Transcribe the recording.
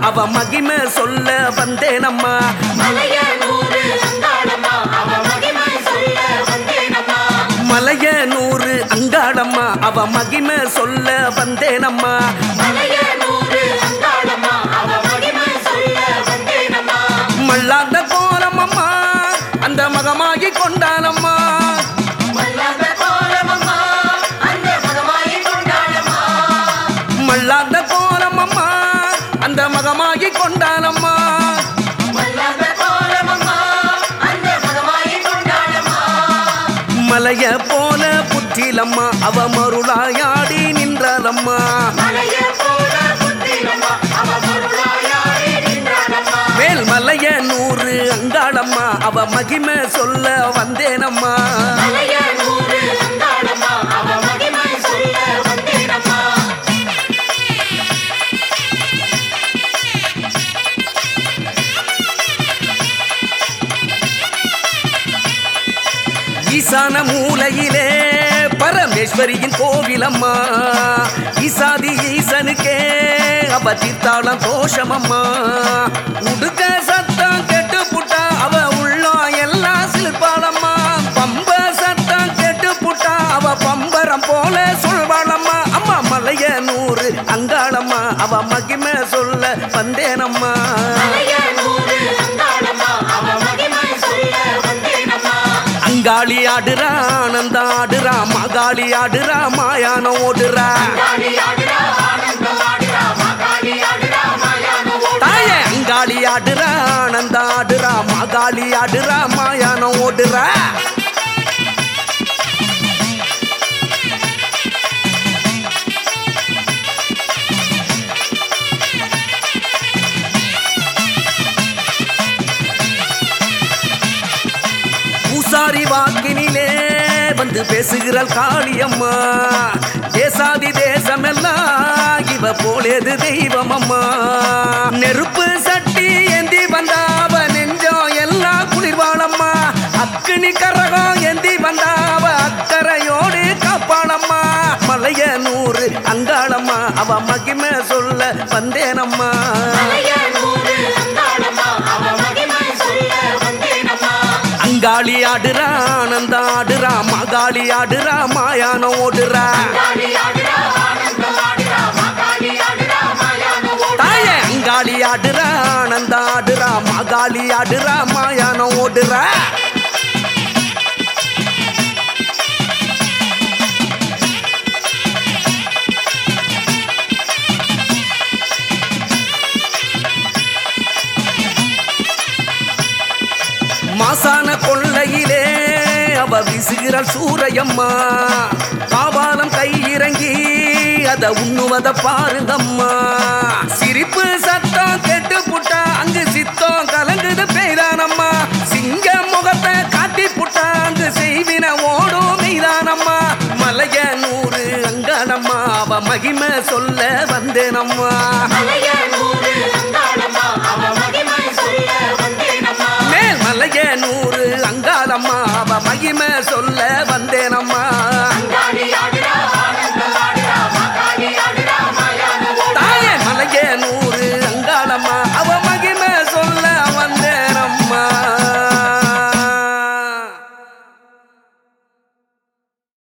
அவ மகிமை சொல்ல வந்தேனம்மா மலைய நூறு அங்காளம்மா அவ மகிமை சொல்ல வந்தேனம்மா மலைய நூறு அங்காளம்மா அவ மகிமை சொல்ல வந்தேனம்மா மலைய நூறு அங்காளம்மா அவ மகிமை சொல்ல வந்தேனம்மா மல்லாந்த கோலமம்மா அந்த மகமாகி கொண்டானம்மா மல்லாந்த கோலமம்மா அந்த மகமாயி கொண்டாடம்மா மல்லாந்த கோலமம்மா அந்த மகமாகி கொண்டானம்மா மல்லாந்த கோலமம்மா அந்த மகமாயி கொண்டாடம்மா மலைய போல புற்றிலம்மா அவ மருளாயாடி நின்றாலம்மா மலைய போல புத்திரம்மா அவ மருளாயாடி நின்றாடம்மா மேல் மலைய நூறு அங்காளம்மா அவ மகிமை சொல்ல வந்தேனம்மா மலைய நூறு அங்காளம்மா அவ மகிமை சொல்ல வந்தேனம்மா ஈசான மூலையிலே பரமேஸ்வரியின் கோவிலம்மா ஈசாதி ஈசனுக்கே அவ தீர்த்தாளம் தோஷமம்மா உடுக்க சத்தம் கெட்டு புட்டா அவ உள்ளம் எல்லாம் சிலிர்ப்பாளம்மா பம்ப சத்தம் கெட்டு புட்டா அவ பம்பரம் போல சொல்வாளம்மா அம்மா மலைய நூறு அங்காளம்மா அவ மகிமை சொல்ல வந்தேனம்மா மலைய நூறு அங்காளம்மா அவ மகிமை சொல்ல வந்தேனம்மா அங்காளி ஆடுறா ஆனந்த ஆடுறா மகாளி ஆடுறா மாயானம் ஓடுறா காளி ஆடுறா ஆனந்தம் ஆடுறா மகாளி ஆடுறா மாயான ஓடுறா தாய அங்காளி ஆடுறா ஆனந்த ஆடுறா மகாளி ஆடுறா மாயானம் ஓடுறா பூசாரி வாக்கினிலே வந்து பேசுகிறாள் காளியம்மா தேசாதி தேசமெல்லாம் இவ போலேது தெய்வம் அம்மா நெருப்பு சட்டி ஏந்தி வந்தாவ நெஞ்சம் எல்லாம் குளிர்வாளம்மா அக்கினி கரகம் ஏந்தி வந்தாவ அக்கறையோடு காப்பாளம்மா மலைய நூறு அங்காளம்மா அவ மகிமை சொல்ல வந்தேனம்மா மலைய நூறு அங்காளம்மா அவ மகிமை சொல்ல வந்தேனம்மா அங்காளி ஆடுறா ஆனந்த ஆடுறா மகாளி ஆடுறா மாயானம் ஓடுறா காளி ஆடுறா ஆனந்தம் ஆடுறா மகாளி ஆடுறா மாயான ஓடுறா தாய அங்காளி ஆடுறா ஆனந்த ஆடுறா மகாளி ஆடுறா மாயானம் ஓடுறா மாசான கொள்ளையிலே அவ வீசுகிறாள் சூரையம்மா காவாலம் கை இறங்கி அத உண்ணுவத பாருங்கம்மா சிரிப்பு சத்தம் கெட்டு புட்டா அங்கு சித்தம் கலங்குது பெய்தானம்மா சிங்க முகத்தை காட்டி புட்டா அங்கு செய்வின ஓடும் மெய்தானம்மா மலைய நூறு அங்கானம்மா அவ மகிமை சொல்ல வந்தேனம்மா மலைய நூறு அங்காளம்மா அவ மகிமை சொல்ல வந்தேனம்மா மேல் மலைய நூறு அங்காளம்மா அவ மகிமை சொல்ல வந்தேனம்மா